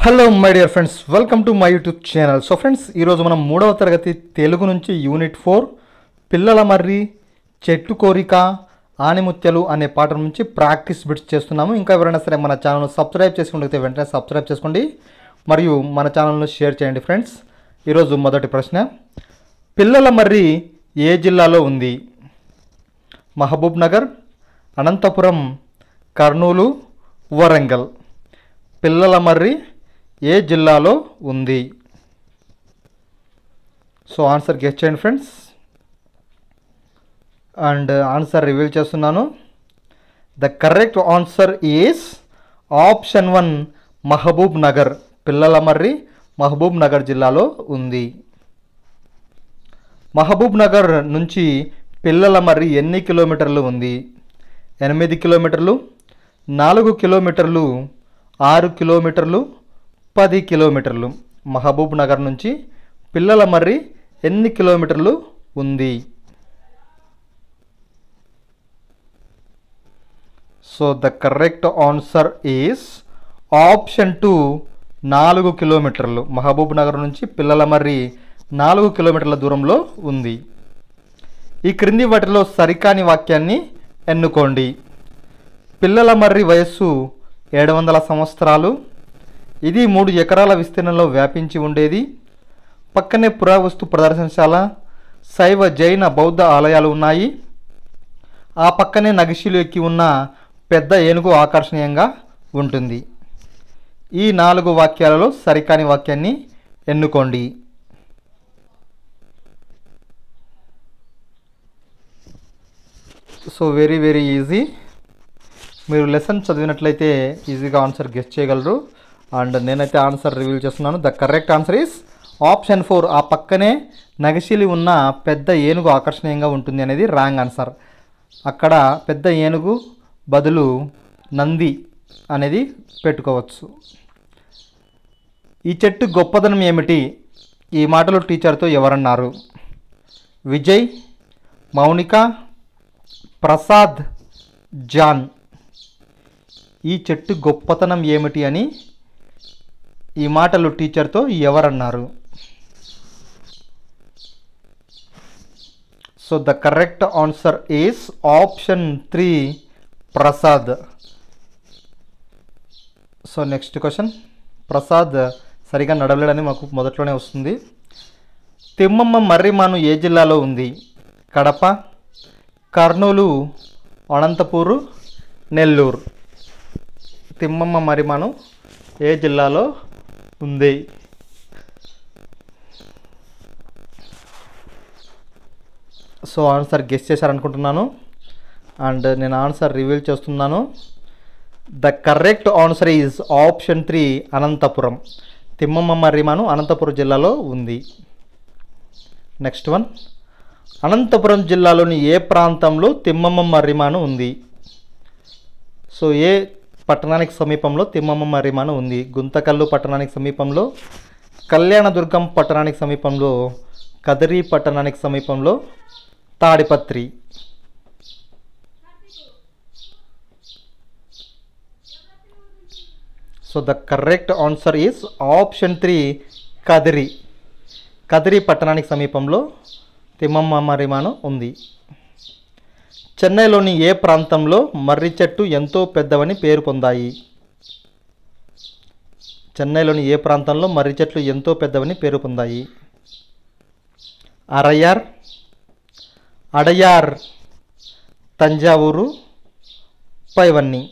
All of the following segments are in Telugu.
hello my dear friends welcome to my YouTube channel so friends ఈరోజు మనం మూడవ తరగతి తెలుగు నుంచి యూనిట్ ఫోర్ పిల్లల మర్రి చెట్టు కోరిక ఆనిముత్యాలు అనే పాట నుంచి ప్రాక్టీస్ బిట్స్ చేస్తున్నాము ఇంకా ఎవరైనా సరే మన ఛానల్ను సబ్స్క్రైబ్ చేసుకుంటే వెంటనే సబ్స్క్రైబ్ చేసుకోండి మరియు మన ఛానల్ను షేర్ చేయండి ఫ్రెండ్స్ ఈరోజు మొదటి ప్రశ్న పిల్లల మర్రి ఏ జిల్లాలో ఉంది మహబూబ్ నగర్ అనంతపురం కర్నూలు వరంగల్ పిల్లల మర్రి ఏ జిల్లాలో ఉంది సో ఆన్సర్ గెస్ట్ చేయండి ఫ్రెండ్స్ అండ్ ఆన్సర్ రివీల్ చేస్తున్నాను the correct answer is option one Mahabubnagar Pillalamarri Mahabub Nagar జిల్లాలో ఉంది మహబూబ్ నగర్ నుంచి పిల్లల మర్రి ఎన్ని కిలోమీటర్లు ఉంది ఎనిమిది కిలోమీటర్లు నాలుగు కిలోమీటర్లు ఆరు కిలోమీటర్లు పది కిలోమీటర్లు మహబూబ్ నగర్ నుంచి పిల్లల మర్రి ఎన్ని కిలోమీటర్లు ఉంది so the correct answer is option two నాలుగు కిలోమీటర్లు మహబూబ్ నగర్ నుంచి పిల్లల మర్రి నాలుగు కిలోమీటర్ల దూరంలో ఉంది ఈ క్రింది వాటిలో సరికాని వాక్యాన్ని ఎన్నుకోండి పిల్లల మర్రి వయస్సు ఏడు వందల సంవత్సరాలు ఇది మూడు ఎకరాల విస్తీర్ణంలో వ్యాపించి ఉండేది పక్కనే పురావస్తు ప్రదర్శనశాల శైవ జైన బౌద్ధ ఆలయాలు ఉన్నాయి ఆ పక్కనే నగిషీలు ఎక్కి ఉన్న పెద్ద ఏనుగు ఆకర్షణీయంగా ఉంటుంది ఈ నాలుగు వాక్యాలలో సరికాని వాక్యాన్ని ఎన్నుకోండి సో వెరీ వెరీ ఈజీ మీరు లెసన్ చదివినట్లయితే ఈజీగా ఆన్సర్ గెస్ట్ చేయగలరు అండ్ నేనైతే ఆన్సర్ రివీల్ చేస్తున్నాను the correct answer is option four ఆ పక్కనే నగశిలి ఉన్న పెద్ద ఏనుగు ఆకర్షణీయంగా ఉంటుంది అనేది రాంగ్ ఆన్సర్ అక్కడ పెద్ద ఏనుగు బదులు నంది అనేది పెట్టుకోవచ్చు ఈ చెట్టు గొప్పదనం ఏమిటి ఈ మాటలు టీచర్తో ఎవరన్నారు విజయ్ మౌనిక ప్రసాద్ జాన్ ఈ చెట్టు గొప్పతనం ఏమిటి అని ఈ మాటలు టీచర్తో ఎవరన్నారు so the correct answer is option three Prasad so next question Prasad సరిగా నడవలేడని మాకు మొదట్లోనే వస్తుంది తిమ్మమ్మ మర్రిమాను ఏ జిల్లాలో ఉంది కడప కర్నూలు అనంతపూరు నెల్లూరు తిమ్మమ్మ మరిమాను ఏ జిల్లాలో ఉంది సో ఆన్సర్ గెస్ చేశారనుకుంటున్నాను అండ్ నేను ఆన్సర్ రివీల్ చేస్తున్నాను the correct answer is option three Anantapuram Thimmamma Marrimanu Anantapuram జిల్లాలో ఉంది నెక్స్ట్ వన్ అనంతపురం జిల్లాలోని ఏ ప్రాంతంలో తిమ్మమ్మ మర్రిమాను ఉంది సో ఏ పట్టణానికి సమీపంలో తిమ్మమ్మ మర్రిమాను ఉంది గుంతకల్లు పట్టణానికి సమీపంలో కళ్యాణదుర్గం పట్టణానికి సమీపంలో కదిరి పట్టణానికి సమీపంలో Tadipatri so the correct answer is option three Kadiri Kadiri పట్టణానికి సమీపంలో తిమ్మమ్మ మర్రిమాను ఉంది చెన్నైలోని ఏ ప్రాంతంలో మర్రి చెట్టు ఎంతో పెద్దవని పేరు పొందాయి చెన్నైలోని ఏ ప్రాంతంలో మర్రి చెట్లు ఎంతో పెద్దవని పేరు పొందాయి అరయార్ అడయార్ తంజావూరు పైవన్నీ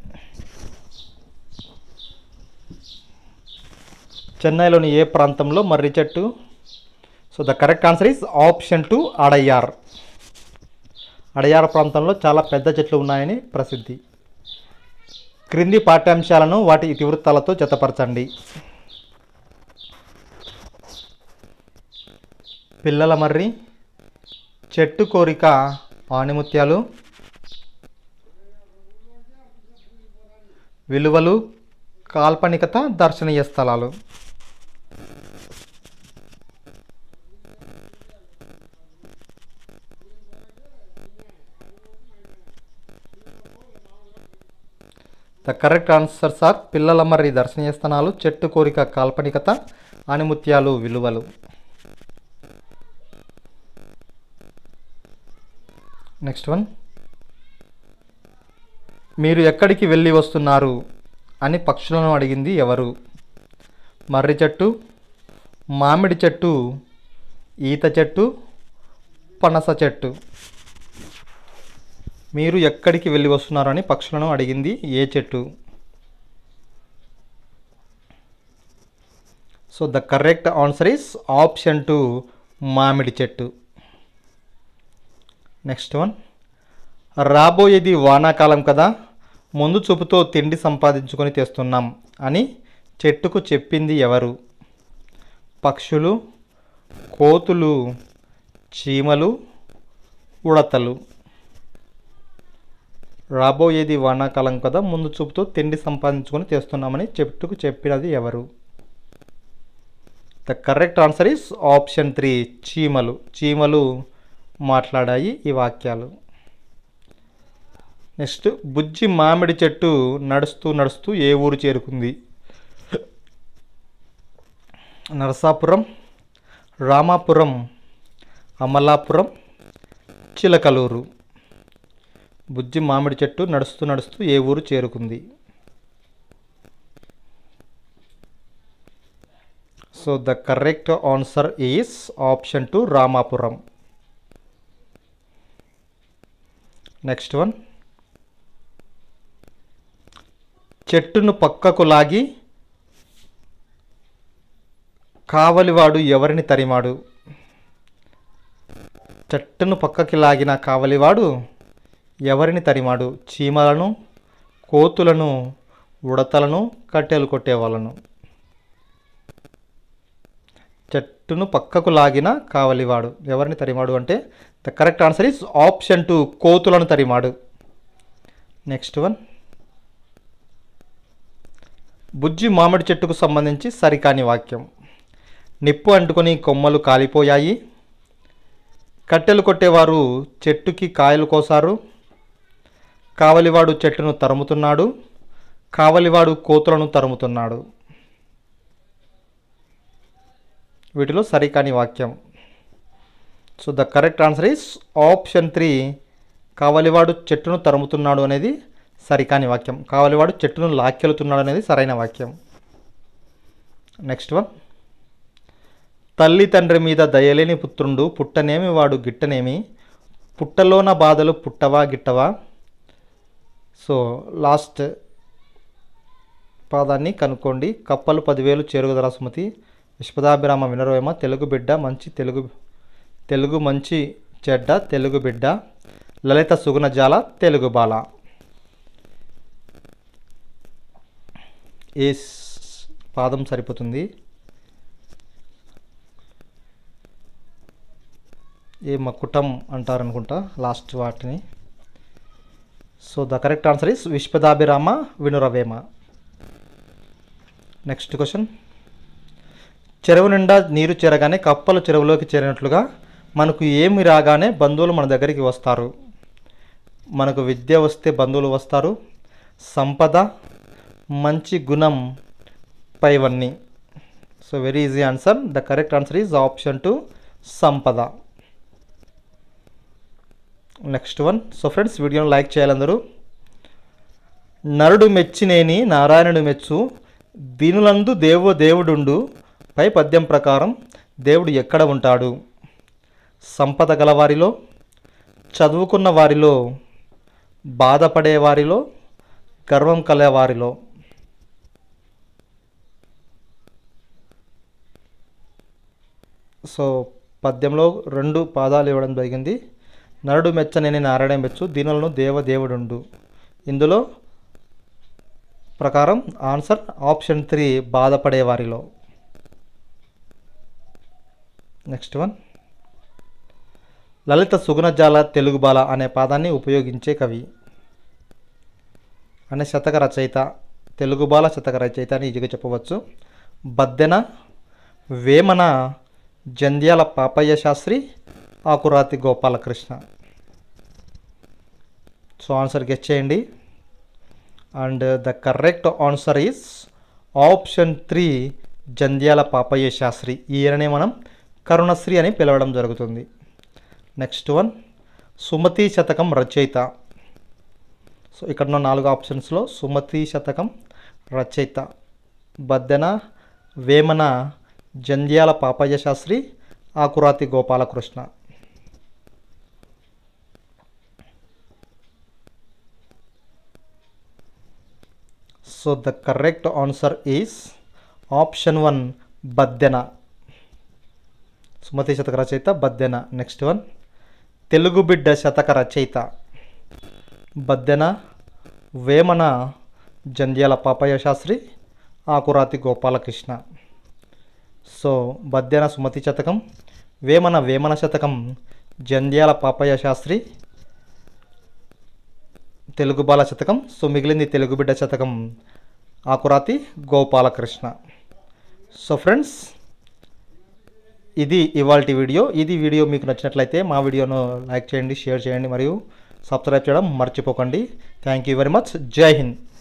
చెన్నైలోని ఏ ప్రాంతంలో మర్రి చెట్టు so the correct answer is option two Adyar Adyar ప్రాంతంలో చాలా పెద్ద చెట్లు ఉన్నాయని ప్రసిద్ధి క్రింది పాఠ్యాంశాలను వాటి ఇతివృత్తాలతో జతపరచండి పిల్లల మర్రి చెట్టు కోరిక ఆణిముత్యాలు విలువలు కాల్పనికత దర్శనీయ స్థలాలు ద కరెక్ట్ ఆన్సర్స్ ఆర్ పిల్లల మరి దర్శనీయ స్థానాలు చెట్టు కోరిక కాల్పనికత ఆనిముత్యాలు విలువలు నెక్స్ట్ వన్ మీరు ఎక్కడికి వెళ్ళి వస్తున్నారు అని పక్షులను అడిగింది ఎవరు మర్రి చెట్టు మామిడి చెట్టు ఈత చెట్టు పనస చెట్టు మీరు ఎక్కడికి వెళ్ళి వస్తున్నారని పక్షులను అడిగింది ఏ చెట్టు so the correct answer is option two మామిడి చెట్టు నెక్స్ట్ వన్ రాబోయేది వానాకాలం కదా ముందు చూపుతో తిండి సంపాదించుకొని తెస్తున్నాం అని చెట్టుకు చెప్పింది ఎవరు పక్షులు కోతులు చీమలు ఉడతలు రాబోయేది వానాకాలం కదా ముందు చూపుతో తిండి సంపాదించుకొని తెస్తున్నామని చెట్టుకు చెప్పినది ఎవరు the correct answer is option three చీమలు చీమలు మాట్లాడాయి ఈ వాక్యాలు నెక్స్ట్ బుజ్జి మామిడి చెట్టు నడుస్తూ నడుస్తూ ఏ ఊరు చేరుకుంది నరసాపురం రామాపురం అమలాపురం చిలకలూరు బుజ్జి మామిడి చెట్టు నడుస్తూ నడుస్తూ ఏ ఊరు చేరుకుంది so the correct answer is option two Ramapuram next one చెట్టును పక్కకు లాగి కావలివాడు ఎవరిని తరిమాడు చెట్టును పక్కకి లాగిన కావలివాడు ఎవరిని తరిమాడు చీమలను కోతులను ఉడతలను కట్టెలు కొట్టేవాళ్ళను చెట్టును పక్కకు లాగిన కావలివాడు ఎవరిని తరిమాడు అంటే the correct answer is option two కోతులను తరిమాడు నెక్స్ట్ వన్ బుజ్జి మామిడి చెట్టుకు సంబంధించి సరికాని వాక్యం నిప్పు అంటుకొని కొమ్మలు కాలిపోయాయి కట్టెలు కొట్టేవారు చెట్టుకి కాయలు కోసారు కావలివాడు చెట్టును తరుముతున్నాడు కావలివాడు కోతులను తరుముతున్నాడు వీటిలో సరికాని వాక్యం so the correct answer is option three కావలివాడు చెట్టును తరుముతున్నాడు అనేది సరికాని వాక్యం కావలివాడు చెట్టును లాక్కెలుతున్నాడు అనేది సరైన వాక్యం నెక్స్ట్ వన్ తల్లి తండ్రి మీద దయలేని పుత్రుండు పుట్టనేమి వాడు గిట్టనేమి పుట్టలోన బాధలు పుట్టవా గిట్టవా సో లాస్ట్ పాదాన్ని కనుక్కోండి కప్పలు పదివేలు చేరుగుదల సుమతి విశ్వదాభిరామ వినరోయమ తెలుగు బిడ్డ మంచి తెలుగు తెలుగు మంచి చెడ్డ తెలుగు బిడ్డ లలిత సుగుణజాల తెలుగు బాల ఏ స్- పాదం సరిపోతుంది ఏ మకుటం అంటారనుకుంటా లాస్ట్ వాటిని so the correct answer is విశ్వదాభిరామ వినురవేమ నెక్స్ట్ క్వశ్చన్ చెరువు నిండా నీరు చేరగానే కప్పలు చెరువులోకి చేరినట్లుగా మనకు ఏమి రాగానే బంధువులు మన దగ్గరికి వస్తారు మనకు విద్య వస్తే బంధువులు వస్తారు సంపద మంచి గుణం పైవన్నీ so very easy answer the correct answer is option two సంపద నెక్స్ట్ వన్ సో ఫ్రెండ్స్ వీడియోని లైక్ చేయాలందరూ నరుడు మెచ్చినేని నారాయణుడు మెచ్చు దీనులందు దేవో దేవుడుండు పై పద్యం ప్రకారం దేవుడు ఎక్కడ ఉంటాడు సంపద గలవారిలో చదువుకున్న వారిలో బాధపడే వారిలో గర్వం కలవారిలో సో పద్యంలో రెండు పాదాలు ఇవ్వడం జరిగింది నరుడు మెచ్చనేని నారాయణ మెచ్చు దీనులను దేవదేవుడుండు ఇందులో ప్రకారం ఆన్సర్ ఆప్షన్ త్రీ బాధపడే వారిలో నెక్స్ట్ వన్ లలిత సుగుణజాల తెలుగు బాల అనే పదాన్ని ఉపయోగించే కవి అనే శతక రచయిత తెలుగు బాల శతక రచయిత అని ఈజీగా చెప్పవచ్చు Baddena Vemana Jandhyala Papayya Sastri Akurati Gopalakrishna so answer guess చేయండి and the correct answer is option three Jandhyala Papayya Sastri ఈయననే మనం కరుణశ్రీ అని పిలవడం జరుగుతుంది నెక్స్ట్ వన్ సుమతి శతకం రచయిత సో ఇక్కడ ఉన్న నాలుగు ఆప్షన్స్లో సుమతి శతకం రచయిత Baddena Vemana Jandhyala Papayya Sastri Akurati Gopalakrishna so the correct answer is option one Baddena Sumati శతక రచయిత బద్దెన నెక్స్ట్ వన్ తెలుగు బిడ్డ శతక రచయిత బద్దెన వేమన జంధ్యాల పాపయ్య శాస్త్రి ఆకురాతి గోపాలకృష్ణ సో బద్దెన సుమతి శతకం వేమన వేమన శతకం జంధ్యాల పాపయ్య శాస్త్రి తెలుగు బాల శతకం సో మిగిలింది తెలుగు బిడ్డ శతకం ఆకురాతి గోపాలకృష్ణ సో ఫ్రెండ్స్ ఇది ఇవాళ వీడియో ఇది వీడియో మీకు నచ్చినట్లయితే మా వీడియోను లైక్ చేయండి షేర్ చేయండి మరియు సబ్స్క్రైబ్ చేయడం మర్చిపోకండి థ్యాంక్ యూ వెరీ మచ్ జై హింద్